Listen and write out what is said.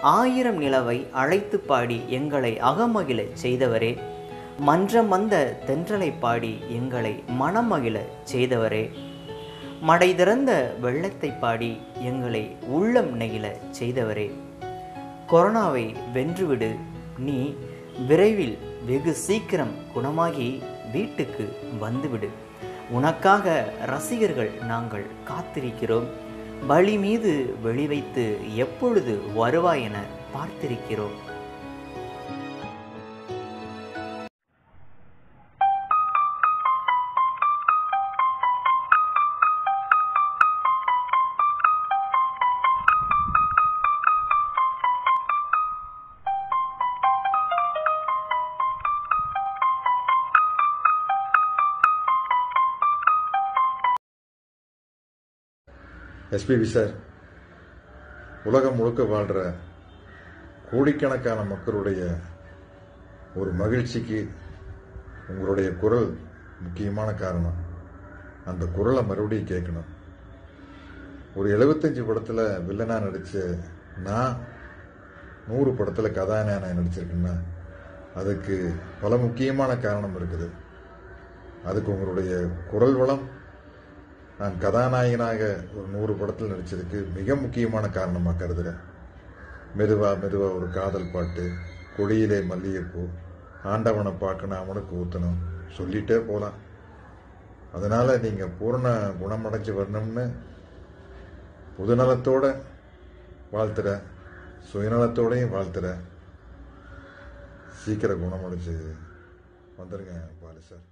ஆயிரம் நிலவை அழைத்து பாடி எங்களை அகமகிழச் செய்தவரே மன்றம் வந்த தென்றலை பாடி எங்களை மனமகிழச் செய்தவரே மடை திறந்த வெள்ளத்தை பாடி எங்களை உள்ளம் நெகிழச் செய்தவரே கொரோனாவை வென்றுவிடு நீ விரைவில் வெகு சீக்கிரம் குணமாகி வீட்டுக்கு வந்துவிடு உனக்காக ரசிகர்கள் நாங்கள் காத்திருக்கிறோம் பலி மீது வெளி வைத்து எப்பொழுது வருவாய் என பார்த்திருக்கிறோம் எஸ்பிபி சார் உலகம் முழுக்க வாழ்கிற கோடிக்கணக்கான மக்களுடைய ஒரு மகிழ்ச்சிக்கு உங்களுடைய குரல் முக்கியமான காரணம் அந்த குரலை மறுபடியும் கேட்கணும் ஒரு எழுபத்தஞ்சு படத்தில் வில்லனாக நடித்த நான் நூறு படத்தில் கதாநாயகனாக நடிச்சிருக்கேன்னா அதுக்கு பல முக்கியமான காரணம் இருக்குது அதுக்கு உங்களுடைய குரல் வளம் நான் கதாநாயகனாக ஒரு நூறு படத்தில் நடிச்சதுக்கு மிக முக்கியமான காரணமாக கருதுகிறேன் மெதுவா மெதுவா ஒரு காதல் பாட்டு கொடியிலே மல்லிகைப்பூ ஆண்டவனை பார்க்கணும் அவனுக்கு ஊற்றணும் சொல்லிட்டே போகலாம் அதனால நீங்கள் பூரண குணமடைஞ்சு வரணும்னு பொதுநலத்தோட வாழ்த்துற சுயநலத்தோடையும் வாழ்த்துற சீக்கிரம் குணமடைஞ்சு வந்துருங்க பாலு சார்